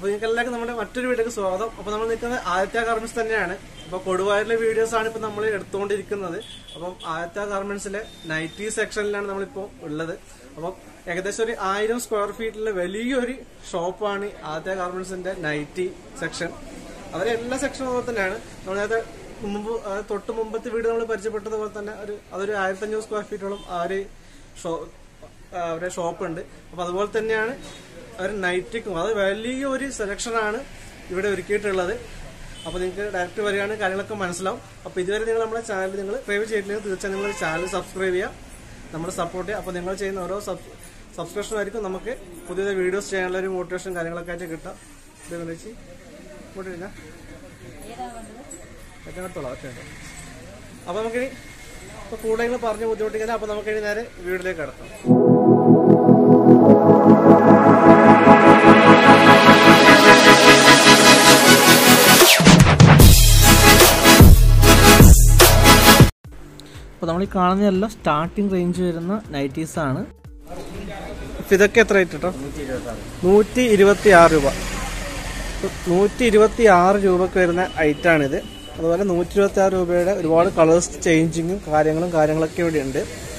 അപ്പൊ നിങ്ങൾക്ക് എല്ലാവർക്കും നമ്മുടെ മറ്റൊരു വീഡിയോക്ക് സ്വാഗതം അപ്പൊ നമ്മൾ നിൽക്കുന്നത് ആദിത്യ ഗാർമെന്റ്സ് തന്നെയാണ് അപ്പൊ കൊടുവായൂരിലെ വീഡിയോസ് ആണ് ഇപ്പൊ നമ്മൾ എടുത്തുകൊണ്ടിരിക്കുന്നത് അപ്പം ആദിത്യ ഗാർമെന്റ്സിലെ നൈറ്റി സെക്ഷനിലാണ് നമ്മളിപ്പോ ഉള്ളത് അപ്പം ഏകദേശം ഒരു ആയിരം സ്ക്വയർ ഫീറ്റിലെ വലിയൊരു ഷോപ്പാണ് ആദിത്യ ഗാർമെന്റ്സിന്റെ നൈറ്റി സെക്ഷൻ അവരെ എല്ലാ സെക്ഷനും അതുപോലെ തന്നെയാണ് നമ്മൾ നേരത്തെ മുമ്പ് അതായത് തൊട്ട് മുമ്പത്തെ വീട് നമ്മൾ പരിചയപ്പെട്ടതുപോലെ തന്നെ ഒരു അതൊരു ആയിരത്തി അഞ്ഞൂറ് സ്ക്വയർ ഫീറ്റോളം ആ ഒരു ഷോ ആ, അവരുടെ ഷോപ്പ് ഉണ്ട് അപ്പൊ അതുപോലെ തന്നെയാണ് അവർ നൈറ്റിക്കും അത് വലിയൊരു സെലക്ഷനാണ് ഇവിടെ ഒരുക്കിയിട്ടുള്ളത് അപ്പൊ നിങ്ങൾക്ക് ഡയറക്റ്റ് വരികയാണ് കാര്യങ്ങളൊക്കെ മനസ്സിലാവും അപ്പൊ ഇതുവരെ നിങ്ങൾ നമ്മുടെ ചാനൽ നിങ്ങൾ സബ്സ്ക്രൈബ് ചെയ്തില്ലെങ്കിൽ തീർച്ചയായും നിങ്ങൾ ചാനൽ സബ്സ്ക്രൈബ് ചെയ്യുക നമ്മുടെ സപ്പോർട്ട് ചെയ്യുക അപ്പൊ നിങ്ങൾ ചെയ്യുന്ന ഓരോ സബ്സ്ക്രിപ്ഷൻ ആയിരിക്കും നമുക്ക് പുതിയ വീഡിയോസ് ചെയ്യാനുള്ള ഒരു മോട്ടിവേഷൻ കാര്യങ്ങളൊക്കെ ആയിട്ട് കിട്ടാം ഇത് വിളിച്ച് ഇങ്ങോട്ട് ഇരുന്നാ. ഏറ്റവും അടുത്തുള്ള ഒറ്റ മിനിറ്റ്. അപ്പൊ നമുക്കിനി ഇപ്പൊ കൂടുതൽ പറഞ്ഞ് ബുദ്ധിമുട്ടിക്കുന്നത് അപ്പൊ നമുക്കിനി നേരെ വീട്ടിലേക്ക് കടക്കാം അപ്പോൾ നമ്മൾ ഈ കാണുന്നതെല്ലാം സ്റ്റാർട്ടിംഗ് റേഞ്ച് വരുന്ന നൈറ്റീസ് ആണ് ഇപ്പൊ ഇതൊക്കെ എത്ര റേറ്റ് കേട്ടോ നൂറ്റി ഇരുപത്തി ആറ് രൂപ നൂറ്റി ഇരുപത്തി ആറ് രൂപക്ക് വരുന്ന ഐറ്റം ആണിത് അതുപോലെ നൂറ്റി ഇരുപത്തി ആറ് രൂപയുടെ ഒരുപാട് കളേഴ്സ് ചേഞ്ചിങ്ങും കാര്യങ്ങളും കാര്യങ്ങളൊക്കെ ഇവിടെ ഉണ്ട്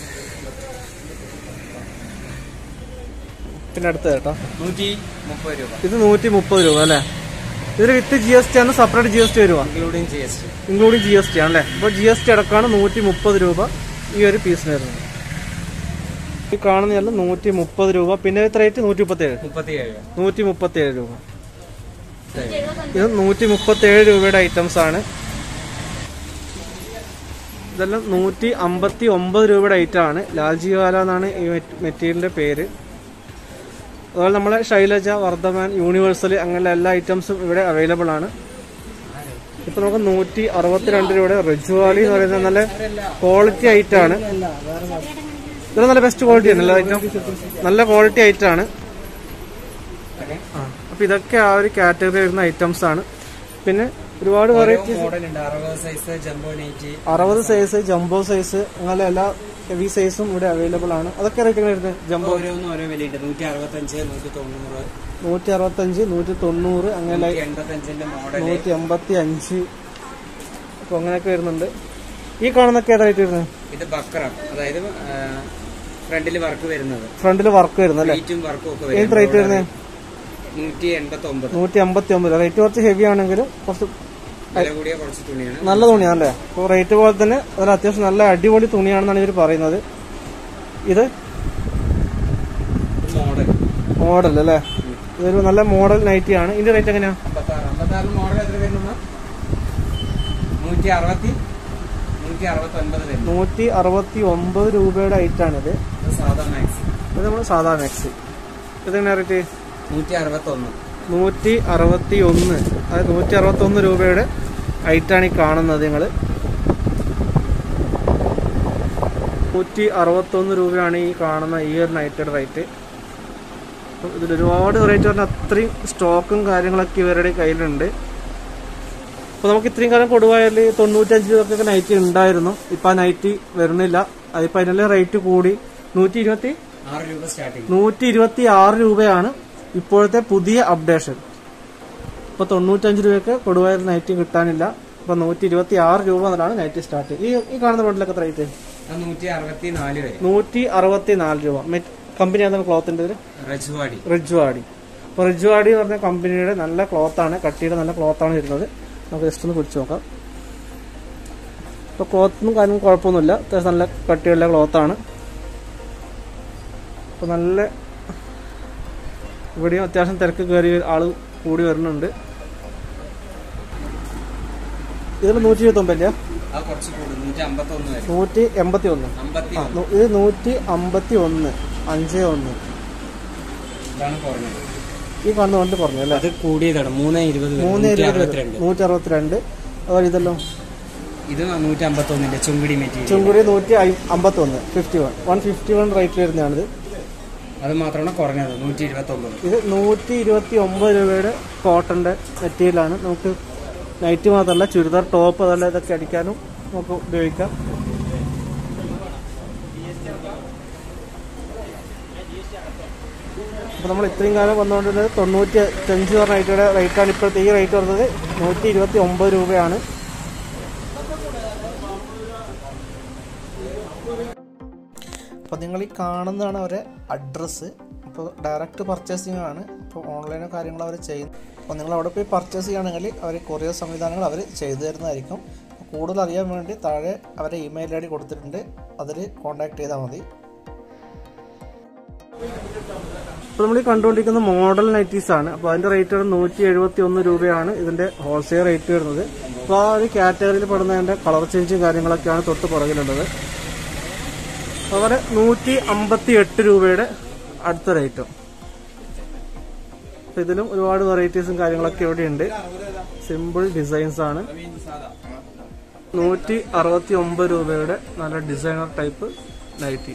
പിന്നെ അടുത്ത കേട്ടോ നൂറ്റി മുപ്പത് രൂപ ഇത് നൂറ്റി മുപ്പത് രൂപ അല്ലേ ഇതിൽ വിത്ത് ജി എസ് ടി ആണ് സെപ്പറേറ്റ് ജി എസ് ടി വരുവാ including G S T including G S T ആണല്ലേ അപ്പോൾ ജി എസ് ടി അടക്കമാണ് നൂറ്റി മുപ്പത് രൂപ ഈ ഒരു പീസിന് വരുന്നത് ഈ കാണുന്നതല്ല നൂറ്റി മുപ്പത് രൂപ പിന്നെ എത്ര റേറ്റ് നൂറ്റി മുപ്പത്തി ഏഴ് മുപ്പത്തി ഏഴ് നൂറ്റി മുപ്പത്തി ഏഴ് രൂപ ഇത് നൂറ്റി മുപ്പത്തി ഏഴ് രൂപയുടെ ഐറ്റംസ് ആണ് ഇതെല്ലാം നൂറ്റി അമ്പത്തി ഒമ്പത് രൂപയുടെ ഐറ്റം ആണ് ലാൽജി വാല എന്നാണ് ഈ മെറ്റീരിയലിന്റെ പേര് അതുപോലെ നമ്മളെ ശൈലജ വർദ്ധമാൻ യൂണിവേഴ്സൽ അങ്ങനെയുള്ള എല്ലാ ഐറ്റംസും ഇവിടെ അവൈലബിൾ ആണ് ഇപ്പൊ നമുക്ക് നൂറ്റി അറുപത്തിരണ്ട് രൂപയുടെ റെജുവാലി എന്ന് പറയുന്നത് നല്ല ക്വാളിറ്റി ഐറ്റം ആണ് ഇത് നല്ല ബെസ്റ്റ് ക്വാളിറ്റി ആണ് എല്ലാ ഐറ്റം നല്ല ക്വാളിറ്റി ഐറ്റം ആണ് ആ, അപ്പൊ ഇതൊക്കെ ആ ഒരു കാറ്റഗറി വരുന്ന ഐറ്റംസ് ആണ് പിന്നെ ഒരുപാട് വെറൈറ്റി മോഡൽ ഉണ്ട് അറുപത് സൈസ് ജംബോ നൈറ്റി അറുപത് സൈസ് ജംബോ സൈസ് അങ്ങനെ എല്ലാ ഹെവി സൈസും ഇവിടെ അവൈലബിൾ ആണ് അതൊക്കെ റേറ്റ് വരുന്നത് ജംബോ ഓരോന്നും ഓരോ വിലയുണ്ട് നൂറ്റി അറുപത്തഞ്ച് നൂറ്റി തൊണ്ണൂറ് നൂറ്റി അറുപത്തഞ്ച് നൂറ്റി തൊണ്ണൂറ് അങ്ങനെ നൂറ്റി എൺപത്തഞ്ചിന്റെ മോഡൽ നൂറ്റി എൺപത്തി അഞ്ച് അപ്പൊ അങ്ങനെയൊക്കെ വരുന്നുണ്ട് ഈ കാണുന്നൊക്കെ ഏതാ റേറ്റ് വരുന്നത് ഇത് ബക്രം അതായത് ഫ്രണ്ടിൽ വർക്ക് വരുന്നത് ഫ്രണ്ടിൽ വർക്ക് വരുന്നത് അല്ലേ റേറ്റും വർക്കും ഒക്കെ ഏത് റേറ്റ് വരുന്നത് നൂറ്റി എൺപത്തി ഒമ്പത് നൂറ്റി അമ്പത്തി ഒമ്പത് റേറ്റ് കുറച്ച് ഹെവി ആണെങ്കിലും കുറച്ച് വില കൂടിയ കുറച്ച് തുണിയാണ് നല്ല തുണിയാണല്ലേ അപ്പോൾ റേറ്റ് പോലെ തന്നെ അതിൽ അത്യാവശ്യം നല്ല അടിപൊളി തുണിയാണെന്നാണ് ഇവർ പറയുന്നത് ഇത് മോഡൽ മോഡൽ അല്ലേ ഇതൊരു നല്ല മോഡൽ നൈറ്റി ആണ് ഇതിന്റെ റേറ്റ് എങ്ങനെയാ അമ്പത്താറ് അമ്പത്താറ് മോഡൽ എത്ര വരുന്നു നൂറ്റി അറുപത്തി നൂറ്റി അറുപത്തി ഒൻപത് വരുന്നു നൂറ്റി അറുപത്തി ഒമ്പത് രൂപയുടെ ഐറ്റം ആണിത് ഇത് സാധാ മാക്സ് ഇത് നമ്മൾ സാധാ മാക്സി ഇതെങ്ങനെയാ റേറ്റ് നൂറ്റി അറുപത്തി ഒന്ന് നൂറ്റി അറുപത്തി ഒന്ന് അതായത് നൂറ്റി അറുപത്തി ഒന്ന് രൂപയുടെ ഐറ്റാണ് ഈ കാണുന്നത് നിങ്ങൾ നൂറ്റി അറുപത്തൊന്ന് രൂപയാണ് ഈ കാണുന്ന ഈ ഒരു നൈറ്റഡ് റേറ്റ് അപ്പം ഇതിൽ ഒരുപാട് റേറ്റ് പറഞ്ഞാൽ അത്രയും സ്റ്റോക്കും കാര്യങ്ങളൊക്കെ ഇവരുടെ കയ്യിലുണ്ട് അപ്പോൾ നമുക്ക് ഇത്രയും കാലം കൊടുവായാൽ തൊണ്ണൂറ്റഞ്ച് രൂപക്കൊക്കെ നൈറ്റി ഉണ്ടായിരുന്നു ഇപ്പം ആ നൈറ്റി വരുന്നില്ല അതിപ്പോൾ അതിനെല്ലാം റേറ്റ് കൂടി നൂറ്റി ഇരുപത്തി ആറ് രൂപ സ്റ്റാർട്ടിങ് നൂറ്റി ഇരുപത്തി ആറ് രൂപയാണ് ഇപ്പോഴത്തെ പുതിയ അപ്ഡേഷൻ ഇപ്പൊ തൊണ്ണൂറ്റഞ്ച് രൂപയ്ക്ക് കൊടുവായൂർ നൈറ്റ് കിട്ടാനില്ല ഇപ്പൊ നൂറ്റി ഇരുപത്തി ആറ് രൂപ മുതലാണ് നൈറ്റ് സ്റ്റാർട്ട് ഈ ഈ കാണുന്ന മോഡലൊക്കെ എത്ര റേറ്റ് അത് നൂറ്റി അറുപത്തി നാല് വരെ നൂറ്റി അറുപത്തി നാല് രൂപ കമ്പനി ആണ് ക്ലോത്തിന്റെ റജുവാടി റിജ്വാടി അപ്പോൾ റിജ്വാടി എന്ന് പറഞ്ഞ കമ്പനിയുടെ നല്ല ക്ലോത്ത് ആണ് കട്ടിയുടെ നല്ല ക്ലോത്ത് ആണ് വരുന്നത് നമുക്ക് ജസ്റ്റ് ഒന്ന് പിടിച്ചു നോക്കാം ഇപ്പോൾ ക്ലോത്തിനും കാര്യങ്ങളും കുഴപ്പമൊന്നുമില്ല അത്യാവശ്യം നല്ല കട്ടിയുള്ള ക്ലോത്ത് ആണ് അപ്പോൾ നല്ല ഇവിടെയും അത്യാവശ്യം തിരക്ക് കയറി ആള് കൂടി വരുന്നുണ്ട് ഇതിൽ നൂറ്റി ഇരുപത്തൊമ്പതില്ല അത് കുറച്ച് കൂടും നൂറ്റി അമ്പത്തി ഒന്ന് വരെ നൂറ്റി എൺപത്തി ഒന്ന് അമ്പത്തി ആ നൂ- ഇത് നൂറ്റി അമ്പത്തി ഒന്ന് അഞ്ച് ഒന്ന് ഇതാണ് കുറഞ്ഞത് ഈ കാണുന്ന കൊണ്ട് പറഞ്ഞു അല്ലേ അത് കൂടിയതാണ് മൂന്ന് ഇരുപത് വരെ. മൂന്ന് നൂറ്റി ഇരുപത് അറുപത്തിരണ്ട് നൂറ്റി അറുപത്തിരണ്ട് അതുപോലെ ഇതല്ലോ ഇത് നൂറ്റി അമ്പത്തി ഒന്നിന്റെ ചുങ്കിടി മെറ്റീരിയൽ ചുങ്കുടി നൂറ്റി അമ്പത്തി ഒന്ന് fifty one one fifty one rate വരുന്നതാണിത് അത് മാത്രമാണ് കുറഞ്ഞത് നൂറ്റി ഇരുപത്തി ഒമ്പത് ഇത് നൂറ്റി ഇരുപത്തി ഒമ്പത് രൂപയുടെ കോട്ടന്റെ മെറ്റീരിയലാണ് നമുക്ക് നൈറ്റ് മാത്രമല്ല ചുരിദാർ ടോപ്പ് അതല്ല ഇതൊക്കെ അടിക്കാനും നമുക്ക് ഉപയോഗിക്കാം അപ്പോൾ നമ്മൾ ഇത്രയും കാലം വന്നുകൊണ്ടിരുന്നത് തൊണ്ണൂറ്റി അഞ്ച് പറഞ്ഞ നൈറ്റിയുടെ റേറ്റാണ് ഇപ്പോഴത്തെ ഈ റേറ്റ് വരുന്നത് നൂറ്റി ഇരുപത്തി ഒമ്പത് രൂപയാണ് അപ്പോൾ നിങ്ങൾ ഈ കാണുന്നതാണ് അവരെ അഡ്രസ്സ് അപ്പോൾ ഡയറക്റ്റ് പർച്ചേസിംഗ് ആണ് ഇപ്പോൾ ഓൺലൈനോ കാര്യങ്ങളോ അവർ ചെയ്യുന്നു അപ്പോൾ നിങ്ങൾ അവിടെ പോയി പർച്ചേസ് ചെയ്യുകയാണെങ്കിൽ അവർ കൊറിയർ സംവിധാനങ്ങൾ അവർ ചെയ്തു തരുന്നതായിരിക്കും അപ്പോൾ കൂടുതൽ അറിയാൻ വേണ്ടി താഴെ അവരെ ഇമെയിൽ ഐ ഡി കൊടുത്തിട്ടുണ്ട് അതിൽ കോൺടാക്ട് ചെയ്താൽ മതി ഇപ്പോൾ നമ്മൾ ഈ കണ്ടുകൊണ്ടിരിക്കുന്ന മോഡൽ നൈറ്റീസ് ആണ് അപ്പോൾ അതിന്റെ റേറ്റ് ഒരു നൂറ്റി എഴുപത്തി ഒന്ന് രൂപയാണ് ഇതിന്റെ ഹോൾസെയിൽ റേറ്റ് വരുന്നത് അപ്പോൾ ആ ഒരു കാറ്റഗറിയിൽ പെടുന്നതിന്റെ കളർ ചേഞ്ചും കാര്യങ്ങളൊക്കെയാണ് തൊട്ട് പുറകിലുള്ളത് അതുപോലെ നൂറ്റി അമ്പത്തി എട്ട് രൂപയുടെ അടുത്ത റേറ്റും അപ്പൊ ഇതിലും ഒരുപാട് വെറൈറ്റീസും കാര്യങ്ങളൊക്കെ ഇവിടെ ഉണ്ട് സിമ്പിൾ ഡിസൈൻസ് ആണ് നൂറ്റി അറുപത്തി ഒമ്പത് രൂപയുടെ നല്ല ഡിസൈനർ ടൈപ്പ് നൈറ്റി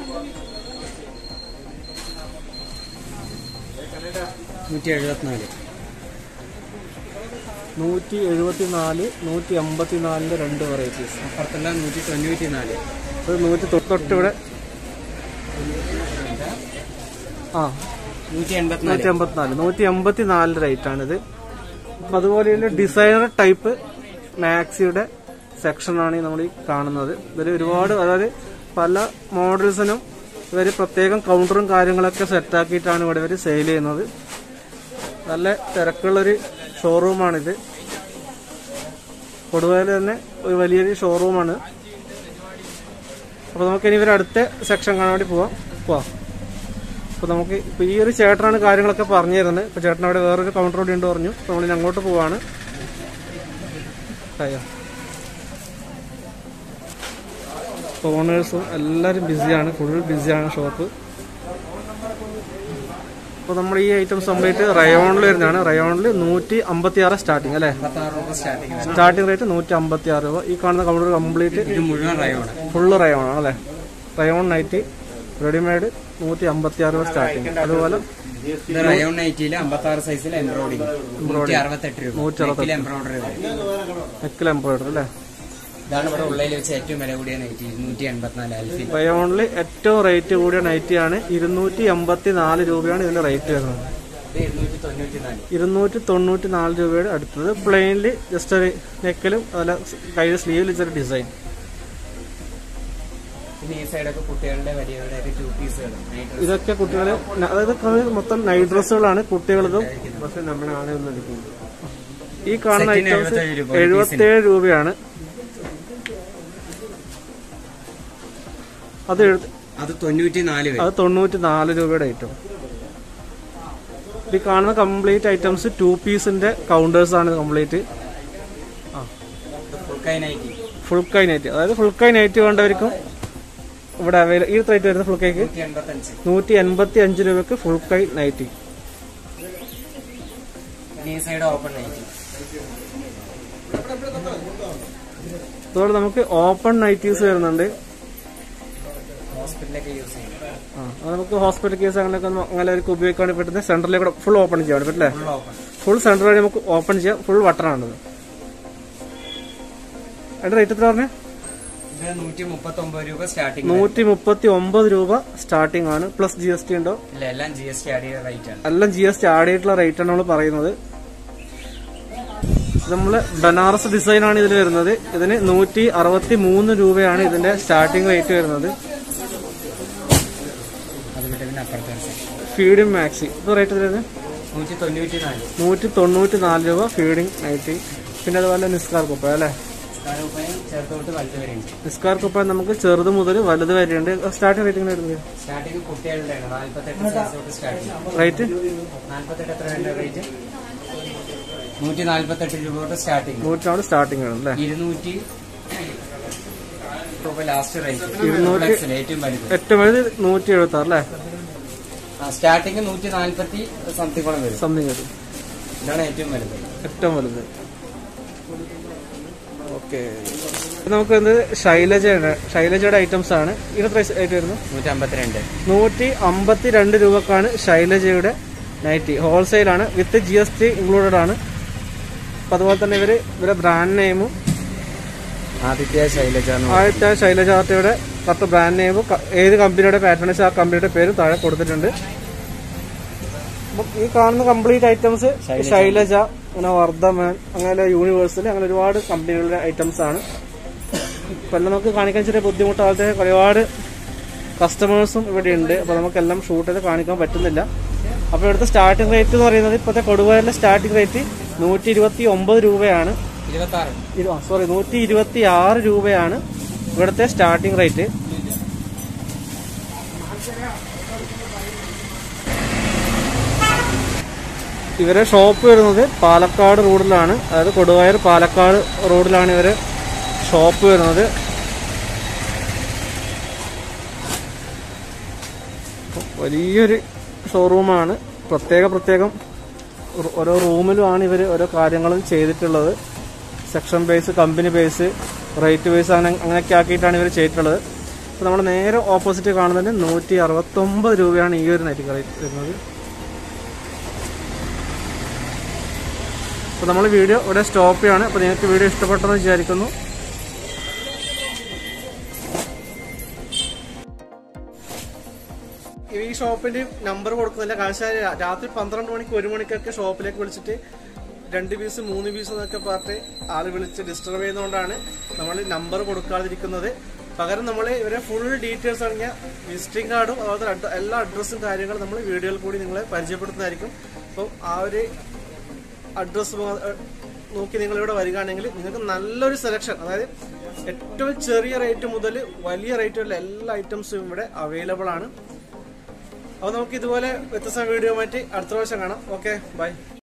നൂറ്റി എഴുപത്തിനാല് നൂറ്റി എഴുപത്തി നാല് നൂറ്റി അമ്പത്തി നാലിന്റെ രണ്ട് വെറൈറ്റീസ് അപ്പുറത്തുള്ള നൂറ്റി തൊണ്ണൂറ്റി നാല് ഒരു നൂറ്റി തൊട്ട് തൊട്ട് ഇവിടെ ആ നൂറ്റി നൂറ്റി എൺപത്തിനാല് എൺപത്തിനാല് നൂറ്റി എൺപത്തി നാലിന്റെ റേറ്റ് ആണിത് അപ്പൊ അതുപോലെ തന്നെ ഡിസൈനർ ടൈപ്പ് മാക്സിയുടെ സെക്ഷനാണ് നമ്മൾ ഈ കാണുന്നത് ഇതിൽ ഒരുപാട് അതായത് പല മോഡൽസിനും ഇവർ പ്രത്യേകം കൗണ്ടറും കാര്യങ്ങളൊക്കെ സെറ്റാക്കിയിട്ടാണ് ഇവിടെ ഇവർ സെയിൽ ചെയ്യുന്നത് നല്ല തിരക്കുള്ളൊരു ഷോറൂമാണിത് കൊടുവയിൽ തന്നെ ഒരു വലിയൊരു ഷോറൂമാണ് അപ്പോൾ നമുക്ക് ഇനി ഇവർ അടുത്ത സെക്ഷൻ കാണാൻ വേണ്ടി പോവാം പോവാം അപ്പോൾ നമുക്ക് ഇപ്പോൾ ഈ ഒരു ചേട്ടനാണ് കാര്യങ്ങളൊക്കെ പറഞ്ഞു തരുന്നത് ഇപ്പോൾ ചേട്ടൻ അവിടെ വേറൊരു കൗണ്ടർ കൂടി ഉണ്ട് പറഞ്ഞു അപ്പോൾ നമ്മൾ ഇനി അങ്ങോട്ട് പോവാണ് അയ്യോ ഓണേഴ്സും എല്ലാവരും ബിസിയാണ് ഫുൾ ബിസിയാണ് ഷോപ്പ് അപ്പോൾ നമ്മൾ ഈ ഐറ്റംസ് കംപ്ലീറ്റ് റയോണിൽ വരുന്നതാണ് റയോണിൽ നൂറ്റി അമ്പത്തി ആറ് സ്റ്റാർട്ടിങ് അല്ലേ അമ്പത്താറ് രൂപ സ്റ്റാർട്ടിങ് സ്റ്റാർട്ടിംഗ് റേറ്റ് നൂറ്റി അമ്പത്തി ആറ് രൂപ ഈ കാണുന്ന കൗണ്ടർ കംപ്ലീറ്റ് ഇത് മുഴുവൻ റയോണ് ഫുള്ള് റയോൺ ആണ് അല്ലേ റയോൺ നൈറ്റി റെഡിമെയ്ഡ് നൂറ്റി അമ്പത്തി ആറ് രൂപ സ്റ്റാർട്ടിങ് അതുപോലെ ഇത് റയോൺ നൈറ്റിയിൽ അമ്പത്താറ് സൈസിൽ എംബ്രോയിഡിങ് നൂറ്റി അറുപത്തെട്ട് രൂപ നൂറ്റി അറുപത്തെട്ട്. എംബ്രോയിഡറി നെക്കിൽ എംബ്രോയിഡറി അല്ലേ ഇതാണ് ഇവിടെ ഉള്ളതിൽ വെച്ച് ഏറ്റവും വില കൂടിയ നൈറ്റി ഇരുന്നൂറ്റി എൺപത്തിനാല് അൽഫിൻ റയോണിൽ ഏറ്റവും റേറ്റ് കൂടിയ നൈറ്റിയാണ് ഇരുന്നൂറ്റി എൺപത്തി നാല് രൂപയാണ് ഇതിന്റെ റേറ്റ് വരുന്നത് ഇത് ഇരുന്നൂറ്റി തൊണ്ണൂറ്റി നാല് ഇരുന്നൂറ്റി തൊണ്ണൂറ്റി നാല് രൂപയുടെ അടുത്തത് പ്ലെയിനിൽ ജസ്റ്റ് ഒരു നെക്കിലും അതുപോലെ കയ്യിൽ സ്ലീവിൽ ചെറിയ ഡിസൈൻ പിന്നെ ഈ സൈഡൊക്കെ കുട്ടികളുടെ വലിയവരുടെ ടു പീസുകൾ നൈറ്റ് ഇതൊക്കെ കുട്ടികൾ അതായത് കളർ മൊത്തം നൈറ്റ് ഡ്രസ്സുകളാണ് കുട്ടികളതും പക്ഷെ നമ്മുടെ ആളുകൾ എടുക്കുന്നത് ഈ കാണുന്ന സെറ്റിന് ഐറ്റംസ് 77 രൂപ, ഒരു എഴുപത്തി ഏഴ് രൂപയാണ് അത് എഴുപത്തി അത് തൊണ്ണൂറ്റി നാല് വരും അത് തൊണ്ണൂറ്റി നാല് രൂപയുടെ ഐറ്റം ഈ കാണുന്ന കംപ്ലീറ്റ് ഐറ്റംസ് ടു പീസിന്റെ കൗണ്ടേഴ്സ് ആണ് കംപ്ലീറ്റ് ഫുൾ കൈ നൈറ്റി ഫുൾ കൈ നൈറ്റ് അതായത് ഫുൾ കൈ നൈറ്റ് വേണ്ടവർക്കും ഇവിടെ അവൈല ഈ റേറ്റ് വരുന്ന ഫുൾ കൈക്ക് നൂറ്റി എൺപത്തഞ്ച് നൂറ്റി എൺപത്തി അഞ്ച് രൂപയ്ക്ക് ഫുൾ കൈ നൈറ്റി പിന്നെ ഈ സൈഡ് ഓപ്പൺ നൈറ്റി അതുപോലെ നമുക്ക് ഓപ്പൺ നൈറ്റീസ് വരുന്നുണ്ട് ഹോസ്പിറ്റലൊക്കെ യൂസ് ചെയ്യും ആ അത് നമുക്ക് ഹോസ്പിറ്റൽ കേസ് അങ്ങനെയൊക്കെ ഒന്ന് അങ്ങനെ അവർക്ക് ഉപയോഗിക്കാൻ വേണ്ടി പറ്റുന്ന സെന്ററിലേക്ക് കൂടെ ഫുൾ ഓപ്പൺ ചെയ്യാൻ വേണ്ടി പറ്റില്ലേ ഫുൾ ഓപ്പൺ ഫുൾ സെന്റർ വഴി നമുക്ക് ഓപ്പൺ ചെയ്യാം ഫുൾ ബട്ടണാണത് അതിന്റെ റേറ്റ് എത്ര പറഞ്ഞേ ഇത് നൂറ്റി മുപ്പത്തി ഒമ്പത് രൂപ സ്റ്റാർട്ടിംഗ് നൂറ്റി മുപ്പത്തി ഒമ്പത് രൂപ സ്റ്റാർട്ടിംഗ് ആണ് പ്ലസ് ജി എസ് ടി ഉണ്ടോ ഇല്ല എല്ലാം ജി എസ് ടി ആഡ് ചെയ്ത റേറ്റ് ആണ് എല്ലാം ജി എസ് ടി ആഡ് ചെയ്തിട്ടുള്ള റേറ്റ് ആണ് നമ്മൾ പറയുന്നത് നമ്മള് ബനാറസ് ഡിസൈൻ ആണ് ഇതിൽ വരുന്നത് ഇതിന് നൂറ്റി അറുപത്തി മൂന്ന് രൂപയാണ് ഇതിന്റെ സ്റ്റാർട്ടിംഗ് റേറ്റ് വരുന്നത് അത് വിട്ട് പിന്നെ അപ്പുറത്തെ സെക്ഷൻ ഫീഡിംഗ് മാക്സി ഇത് റേറ്റ് വരുന്നത് നൂറ്റി തൊണ്ണൂറ്റി നാല് നൂറ്റി തൊണ്ണൂറ്റി നാല് രൂപ ഫീഡിംഗ് നൈറ്റി പിന്നെ അതുപോലെ നിസ്കാർ കുപ്പ അല്ലേ സ്ഥാനോപ്പയം ചേർത്തോട്ട് വലുത് വരെയുണ്ട് നിസ്കാർ കുപ്പ നമുക്ക് ചെറുത് മുതൽ വലുത് വരെയുണ്ട് സ്റ്റാർട്ടിംഗ് റേറ്റ് ഇങ്ങനെ വരുന്നത് സ്റ്റാർട്ടിംഗ് കുട്ടികളുടെയാണ് നാല്പത്തെട്ട് സൈസ് തൊട്ട് സ്റ്റാർട്ടിംഗ് റേറ്റ് നാല്പത്തെട്ട് എത്ര വേണ്ട റേറ്റ് നൂറ്റി നാല്പത്തെട്ട് രൂപ തൊട്ട് സ്റ്റാർട്ടിംഗ് നൂറ്റാണ് സ്റ്റാർട്ടിംഗ് ആണ് അല്ലേ ഇരുന്നൂറ്റി രൂപ ലാസ്റ്റ് റേറ്റ് ഇരുന്നൂറ്റി- Duplex ല് ഏറ്റവും വലുത് ഏറ്റവും വലുത് നൂറ്റി എഴുപത്തി ആറ് അല്ലേ സ്റ്റാർട്ടിംഗ് നൂറ്റി നാല്പത്തി സംതിങ്ങോളം വരും സംതിങ് വരും ഇതാണ് ഏറ്റവും വലുത് ഏറ്റവും വലുത് ഓക്കെ നമുക്ക് എന്ത് ശൈലജയാണ് ശൈലജയുടെ ഐറ്റംസ് ആണ് ഇത് പ്രൈസ് ആയിട്ട് വരുന്നു നൂറ്റി അമ്പത്തിരണ്ട് നൂറ്റി അമ്പത്തി രണ്ട് രൂപക്കാണ് ശൈലജയുടെ നൈറ്റി ഹോൾസെയിൽ ആണ് with G S T included ആണ് അപ്പൊ അതുപോലെ തന്നെ ഇവര് ഇവരുടെ ബ്രാൻഡ് നെയിമും ആദിത്യ ശൈലജ ആദ്യത്തെ ശൈലജ ആർട്ടയുടെ കറക്റ്റ് ബ്രാൻഡ് നെയിമും ക- ഏത് കമ്പനിയുടെ പാറ്റേൺസ് ആ കമ്പനിയുടെ പേരും താഴെ കൊടുത്തിട്ടുണ്ട് അപ്പം ഈ കാണുന്ന കംപ്ലീറ്റ് ഐറ്റംസ് ശൈലജ അങ്ങനെ വർദ്ധമാൻ അങ്ങനെ യൂണിവേഴ്സൽ അങ്ങനെ ഒരുപാട് കമ്പനികളുടെ ഐറ്റംസ് ആണ് ഇപ്പൊ എല്ലാം നമുക്ക് കാണിക്കാൻ ചെറിയ ബുദ്ധിമുട്ടാകാതെ ഒരുപാട് കസ്റ്റമേഴ്സും ഇവിടെ ഉണ്ട് അപ്പൊ നമുക്കെല്ലാം ഷൂട്ട് ചെയ്ത് കാണിക്കാൻ പറ്റുന്നില്ല അപ്പൊ ഇവിടുത്തെ സ്റ്റാർട്ടിംഗ് റേറ്റ് എന്ന് പറയുന്നത് ഇപ്പോഴത്തെ കൊടുവായൂരിലെ സ്റ്റാർട്ടിംഗ് റേറ്റ് നൂറ്റി ഇരുപത്തി ഒമ്പത് രൂപയാണ് ഇരുപത്തി ആറ് സോറി നൂറ്റി ഇരുപത്തി ആറ് രൂപയാണ് ഇവിടുത്തെ സ്റ്റാർട്ടിംഗ് റേറ്റ് ഇവരെ ഷോപ്പ് വരുന്നത് പാലക്കാട് റോഡിലാണ് അതായത് കൊടുവായൂർ പാലക്കാട് റോഡിലാണ് ഇവര് ഷോപ്പ് വരുന്നത് വലിയൊരു ഷോറൂമാണ് പ്രത്യേക പ്രത്യേകം റൂ- ഓരോ റൂമിലുമാണ് ഇവർ ഓരോ കാര്യങ്ങളും ചെയ്തിട്ടുള്ളത് section base company base rate base അങ്ങനെ അങ്ങനെയൊക്കെ ആക്കിയിട്ടാണ് ഇവർ ചെയ്തിട്ടുള്ളത് അപ്പോൾ നമ്മൾ നേരെ ഓപ്പോസിറ്റ് കാണുന്നത് നൂറ്റി അറുപത്തൊമ്പത് രൂപയാണ് ഈ ഒരു നെറ്റ് റേറ്റ് വരുന്നത് അപ്പോൾ നമ്മൾ വീഡിയോ ഇവിടെ സ്റ്റോപ്പ് ചെയ്യാണ് അപ്പോൾ നിങ്ങൾക്ക് വീഡിയോ ഇഷ്ടപ്പെട്ടെന്ന് വിചാരിക്കുന്നു ഈ ഷോപ്പിന്റെ നമ്പർ കൊടുക്കുന്നില്ല കാരണം രാത്രി പന്ത്രണ്ട് മണിക്ക് ഒരു മണിക്കൊക്കെ ഷോപ്പിലേക്ക് വിളിച്ചിട്ട് രണ്ട് പീസ് മൂന്ന് പീസ് എന്നൊക്കെ പറഞ്ഞിട്ട് ആള് വിളിച്ച് ഡിസ്റ്റർബ് ചെയ്യുന്നതുകൊണ്ടാണ് നമ്മൾ നമ്പർ കൊടുക്കാതിരിക്കുന്നത് പകരം നമ്മൾ ഇവരെ ഫുൾ ഡീറ്റെയിൽസ് അടങ്ങിയ വിസിറ്റിംഗ് കാർഡും അതുപോലെ തന്നെ അഡ്ര- എല്ലാ അഡ്രസ്സും കാര്യങ്ങളും നമ്മൾ വീഡിയോയിൽ കൂടി നിങ്ങളെ പരിചയപ്പെടുത്തുന്നതായിരിക്കും അപ്പം ആ ഒരു അഡ്രസ്സ് നോക്കി നിങ്ങൾ ഇവിടെ വരികയാണെങ്കിൽ നിങ്ങൾക്ക് നല്ലൊരു സെലക്ഷൻ അതായത് ഏറ്റവും ചെറിയ റേറ്റ് മുതൽ വലിയ റേറ്റ് വരെ എല്ലാ ഐറ്റംസും ഇവിടെ അവൈലബിൾ ആണ് അപ്പോൾ നമുക്ക് ഇതുപോലെ വ്യത്യസ്ത വീഡിയോ മാറ്റി അടുത്ത പ്രാവശ്യം കാണാം ഓക്കെ ബൈ